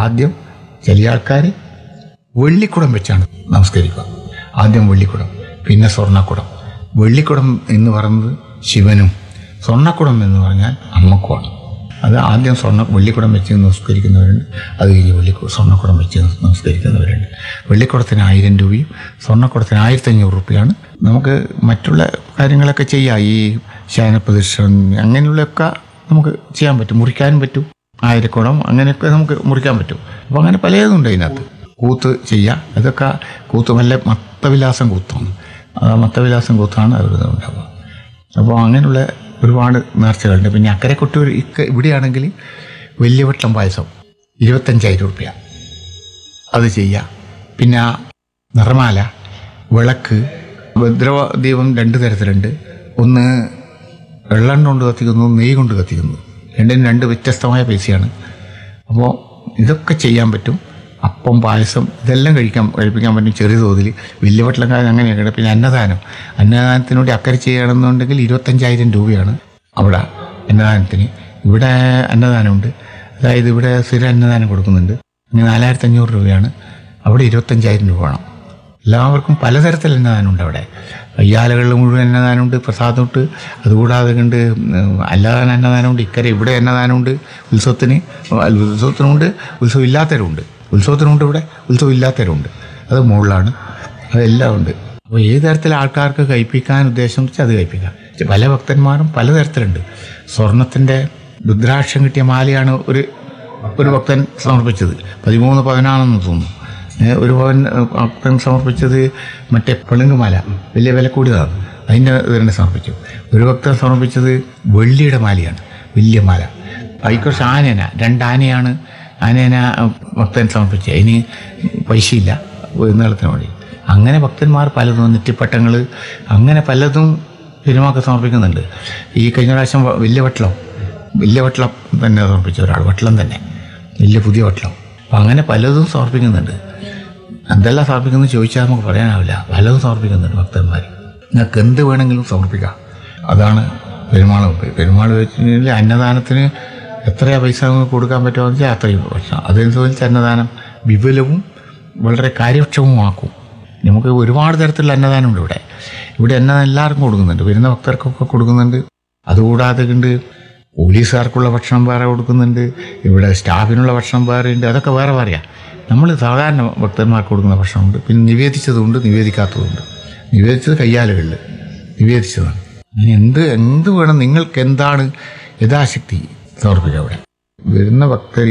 ആദ്യം ചില ആൾക്കാർ വെള്ളിക്കുടം വെച്ചാണ് നമസ്കരിക്കുക ആദ്യം വെള്ളിക്കുടം പിന്നെ സ്വർണ്ണക്കുടം വെള്ളിക്കുടം എന്ന് പറയുന്നത് ശിവനും സ്വർണ്ണക്കുടം എന്ന് പറഞ്ഞാൽ അമ്മക്കുമാണ് അത് ആദ്യം സ്വർണ്ണ വെള്ളിക്കുടം വെച്ച് നമസ്കരിക്കുന്നവരുണ്ട് അത് കഴിഞ്ഞ് വെള്ളി സ്വർണ്ണക്കുടം വെച്ച് നമസ്കരിക്കുന്നവരുണ്ട് വെള്ളിക്കുടത്തിന് ആയിരം രൂപയും സ്വർണ്ണക്കുടത്തിന് ആയിരത്തി അഞ്ഞൂറ് രൂപയാണ് നമുക്ക് മറ്റുള്ള കാര്യങ്ങളൊക്കെ ചെയ്യാം ഈ ശയനപ്രദക്ഷിണം അങ്ങനെയുള്ളതൊക്കെ നമുക്ക് ചെയ്യാൻ പറ്റും മുറിക്കാനും പറ്റും ആയിരക്കുടം അങ്ങനെയൊക്കെ നമുക്ക് മുറിക്കാൻ പറ്റും അപ്പോൾ അങ്ങനെ പലതും ഉണ്ട് അതിനകത്ത് കൂത്ത് ചെയ്യുക അതൊക്കെ കൂത്ത് വല്ല മത്തവിലാസം കൂത്താണ് ആ മത്തവിലാസം കൂത്താണ് അവർ ഉണ്ടാവുക അപ്പോൾ അങ്ങനെയുള്ള ഒരുപാട് നേർച്ചകളുണ്ട് പിന്നെ അക്കരെ കൊട്ടൂർ ഇക്ക ഇവിടെയാണെങ്കിൽ വലിയ വട്ടം പായസം ഇരുപത്തഞ്ചായിരം റുപ്യ അത് ചെയ്യുക പിന്നെ നിറമാല വിളക്ക് ഭദ്രവ ദീപം രണ്ട് തരത്തിലുണ്ട് ഒന്ന് വെള്ളം കൊണ്ട് കത്തിക്കുന്നു നെയ്യ് കൊണ്ട് കത്തിക്കുന്നു രണ്ടിനും രണ്ട് വ്യത്യസ്തമായ പൈസയാണ് അപ്പോൾ ഇതൊക്കെ ചെയ്യാൻ പറ്റും അപ്പം പായസം ഇതെല്ലാം കഴിക്കാൻ കഴിപ്പിക്കാൻ പറ്റും ചെറിയ തോതിൽ വലിയ വട്ടലക്കാരൻ അങ്ങനെയൊക്കെ പിന്നെ അന്നദാനം അന്നദാനത്തിനോട് അക്കരെ ചെയ്യണമെന്നുണ്ടെങ്കിൽ ഇരുപത്തഞ്ചായിരം രൂപയാണ് അവിടെ അന്നദാനത്തിന് ഇവിടെ അന്നദാനമുണ്ട് അതായത് ഇവിടെ സ്ഥിര അന്നദാനം കൊടുക്കുന്നുണ്ട് അങ്ങനെ നാലായിരത്തി അഞ്ഞൂറ് രൂപയാണ് അവിടെ ഇരുപത്തഞ്ചായിരം രൂപ വേണം എല്ലാവർക്കും പലതരത്തിൽ അന്നദാനമുണ്ട് അവിടെ അയ്യാലകളിൽ മുഴുവൻ അന്നദാനമുണ്ട് പ്രസാദമുണ്ട് അതുകൂടാതെ കണ്ട് അല്ലാതെ അന്നദാനമുണ്ട് ഇക്കരെ ഇവിടെ അന്നദാനമുണ്ട് ഉത്സവത്തിന് അല്ല, ഉത്സവത്തിനുമുണ്ട് ഉത്സവം ഇല്ലാത്തവരുണ്ട് ഉത്സവത്തിനുമുണ്ട് ഇവിടെ ഉത്സവം ഇല്ലാത്തവരുണ്ട് അത് മുകളിലാണ് അതെല്ലാം ഉണ്ട് അപ്പോൾ ഏത് തരത്തിൽ ആൾക്കാർക്ക് കഴിപ്പിക്കാൻ ഉദ്ദേശം വെച്ചാൽ അത് കഴിപ്പിക്കാം പക്ഷെ പല ഭക്തന്മാരും പലതരത്തിലുണ്ട് സ്വർണത്തിൻ്റെ രുദ്രാക്ഷം കിട്ടിയ മാലയാണ് ഒരു ഒരു ഭക്തൻ സമർപ്പിച്ചത് പതിമൂന്ന് പതിനാണെന്ന് തോന്നുന്നു ഏ, ഒരു ഭവൻ ഏ, ഭക്തൻ സമർപ്പിച്ചത് മറ്റേ പെളുങ്കുമാല വലിയ വില കൂടിയതാണ് അതിൻ്റെ ഇതിനെ സമർപ്പിച്ചു ഒരു ഭക്തൻ സമർപ്പിച്ചത് വെള്ളിയുടെ മാലയാണ് വലിയ മാല അതിക്കുറിച്ച് ആനേന രണ്ടാനയാണ് ആനേന ഭക്തൻ സമർപ്പിച്ചത് അതിന് പൈസയില്ല നീളത്തിന് വേണ്ടി അങ്ങനെ ഭക്തന്മാർ പലതും നെറ്റിപ്പട്ടങ്ങൾ അങ്ങനെ പലതും സിനിമക്ക് സമർപ്പിക്കുന്നുണ്ട് ഈ കഴിഞ്ഞ പ്രാവശ്യം വ- വലിയ വട്ടളം വലിയ വട്ടളം തന്നെ സമർപ്പിച്ച ഒരാൾ വട്ടളം തന്നെ വലിയ പുതിയ വട്ടളം അപ്പം അങ്ങനെ പലതും സമർപ്പിക്കുന്നുണ്ട് എന്തെല്ലാം സമർപ്പിക്കുന്നത് ചോദിച്ചാൽ നമുക്ക് പറയാനാവില്ല പലതും സമർപ്പിക്കുന്നുണ്ട് ഭക്തന്മാർ നിങ്ങൾക്ക് എന്ത് വേണമെങ്കിലും സമർപ്പിക്കാം അതാണ് പെരുമാൾ പെരുമാൾ വെച്ചിട്ടുണ്ടെങ്കിൽ അന്നദാനത്തിന് എത്രയാ പൈസ നമുക്ക് കൊടുക്കാൻ പറ്റുമെന്ന് വെച്ചാൽ അത്രയും പക്ഷേ അതനുസരിച്ച് അന്നദാനം വിപുലവും വളരെ കാര്യക്ഷമവുമാക്കും നമുക്ക് ഒരുപാട് തരത്തിലുള്ള അന്നദാനമുണ്ട് ഇവിടെ ഇവിടെ അന്നദാനം എല്ലാവർക്കും കൊടുക്കുന്നുണ്ട് വരുന്ന ഭക്തർക്കൊക്കെ കൊടുക്കുന്നുണ്ട് അതുകൂടാതെ കണ്ട് പോലീസുകാർക്കുള്ള ഭക്ഷണം വേറെ കൊടുക്കുന്നുണ്ട് ഇവിടെ സ്റ്റാഫിനുള്ള ഭക്ഷണം വേറെ ഉണ്ട് അതൊക്കെ വേറെ പറയാം നമ്മൾ സാധാരണ ഭക്തന്മാർക്ക് കൊടുക്കുന്ന ഭക്ഷണമുണ്ട് പിന്നെ നിവേദിച്ചതുണ്ട് നിവേദിക്കാത്തതുണ്ട് നിവേദിച്ചത് കയ്യാലുകളിൽ നിവേദിച്ചതാണ് അങ്ങനെ എന്ത് എന്ത് വേണം നിങ്ങൾക്ക് എന്താണ് യഥാശക്തി സമർപ്പിക്കുക അവിടെ വരുന്ന ഭക്തർ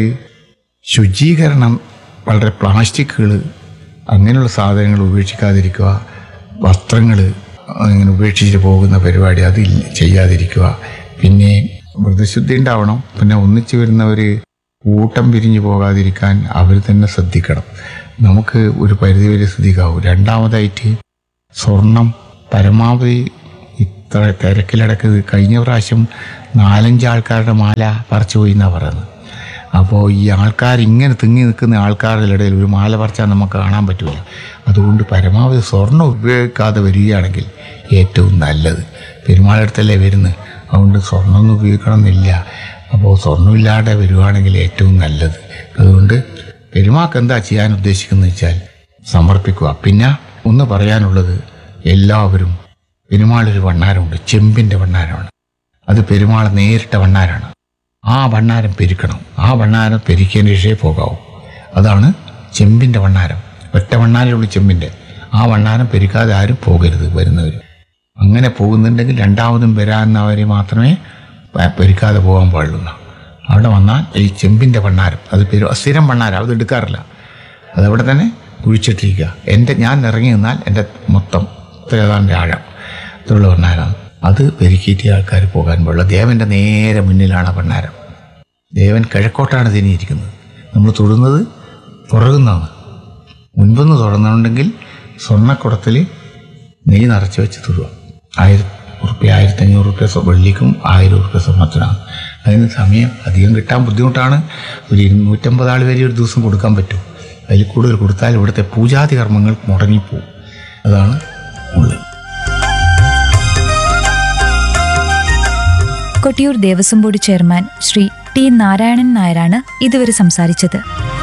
ശുചീകരണം വളരെ പ്ലാസ്റ്റിക്കുകൾ അങ്ങനെയുള്ള സാധനങ്ങൾ ഉപേക്ഷിക്കാതിരിക്കുക വസ്ത്രങ്ങൾ അങ്ങനെ ഉപേക്ഷിച്ച് പോകുന്ന പരിപാടി അത് ഇല്ല- ചെയ്യാതിരിക്കുക പിന്നെ വ്രതശുദ്ധി ഉണ്ടാവണം പിന്നെ ഒന്നിച്ചു വരുന്നവർ കൂട്ടം പിരിഞ്ഞു പോകാതിരിക്കാൻ അവർ തന്നെ ശ്രദ്ധിക്കണം നമുക്ക് ഒരു പരിധിവരെ ശ്രദ്ധിക്കാവൂ രണ്ടാമതായിട്ട് സ്വർണം പരമാവധി ഇത്ര തിരക്കിലടക്ക് കഴിഞ്ഞ പ്രാവശ്യം നാലഞ്ച് ആൾക്കാരുടെ മാല പറിച്ചു പോയി എന്നാണ് പറയുന്നത് അപ്പോൾ ഈ ആൾക്കാർ ഇങ്ങനെ തിങ്ങി നിൽക്കുന്ന ആൾക്കാരുടെ ഇടയിൽ ഒരു മാല പറിച്ചാൽ നമുക്ക് കാണാൻ പറ്റില്ല അതുകൊണ്ട് പരമാവധി സ്വർണ്ണം ഉപയോഗിക്കാതെ വരികയാണെങ്കിൽ ഏറ്റവും നല്ലത് പെരുമാളടുത്തല്ലേ വരുന്നത് അതുകൊണ്ട് സ്വർണ്ണമൊന്നും ഉപയോഗിക്കണം എന്നില്ല അപ്പോൾ സ്വർണ്ണമില്ലാതെ വരുവാണെങ്കിൽ ഏറ്റവും നല്ലത് അതുകൊണ്ട് പെരുമാക്ക് എന്താ ചെയ്യാൻ ഉദ്ദേശിക്കുന്നത് വെച്ചാൽ സമർപ്പിക്കുക പിന്നെ ഒന്ന് പറയാനുള്ളത് എല്ലാവരും പെരുമാളൊരു വണ്ണാരമുണ്ട് ചെമ്പിൻ്റെ വണ്ണാരമാണ് അത് പെരുമാൾ നേരിട്ട വണ്ണാരാണ് ആ വണ്ണാരം പെരുക്കണം ആ വണ്ണാരം പെരുക്കിയതിന് ശേഷമേ പോകാവൂ അതാണ് ചെമ്പിൻ്റെ വണ്ണാരം ഒറ്റ വണ്ണാരേ ഉള്ളൂ ചെമ്പിൻ്റെ ആ വണ്ണാരം പെരുക്കാതെ ആരും പോകരുത് വരുന്നവർ അങ്ങനെ പോകുന്നുണ്ടെങ്കിൽ രണ്ടാമതും വരാവുന്നവർ മാത്രമേ പ- പെരുക്കാതെ പോകാൻ പാടുള്ളൂ അവിടെ വന്നാൽ ഈ ചെമ്പിൻ്റെ വണ്ണാരം അത് പെരു സ്ഥിരം വണ്ണാരം അത് എടുക്കാറില്ല അതവിടെ തന്നെ കുഴിച്ചിട്ടിരിക്കുക എൻ്റെ ഞാൻ ഇറങ്ങി നിന്നാൽ എൻ്റെ മൊത്തം ഏതാണ്ട് ആഴം ഇതുള്ള ഭണ്ണാരമാണ് അത് പെരുക്കിയിട്ട് ആൾക്കാർ പോകാൻ പാടില്ല ദേവൻ്റെ നേരെ മുന്നിലാണ് ആ ഭണ്ണാരം ദേവൻ കിഴക്കോട്ടാണ് തിരിഞ്ഞിരിക്കുന്നത് നമ്മൾ തൊടുന്നത് പുറകുന്നാണ് മുൻപൊന്ന് തുറന്നുണ്ടെങ്കിൽ സ്വർണ്ണക്കുടത്തിൽ നെയ്യ് നിറച്ച് വെച്ച് തൊടുക ആയിരം ഉറുപ്പ്യ ആയിരത്തി അഞ്ഞൂറ് റുപ്യ വെള്ളിക്കും ആയിരം ഉറുപ്പ്യ സ്വർണ്ണത്തിനാണ് അതിന് സമയം അധികം കിട്ടാൻ ബുദ്ധിമുട്ടാണ് ഒരു ഇരുന്നൂറ്റമ്പത് ആൾ വരെ ഒരു ദിവസം കൊടുക്കാൻ പറ്റും അതിൽ കൂടുതൽ കൊടുത്താൽ ഇവിടുത്തെ പൂജാതി കർമ്മങ്ങൾ മുടങ്ങിപ്പോവും അതാണ് ഉള്ളത് Kottiyoor Devaswom board chairman Shri T Narayanan നായരാണ് ഇതുവരെ സംസാരിച്ചത്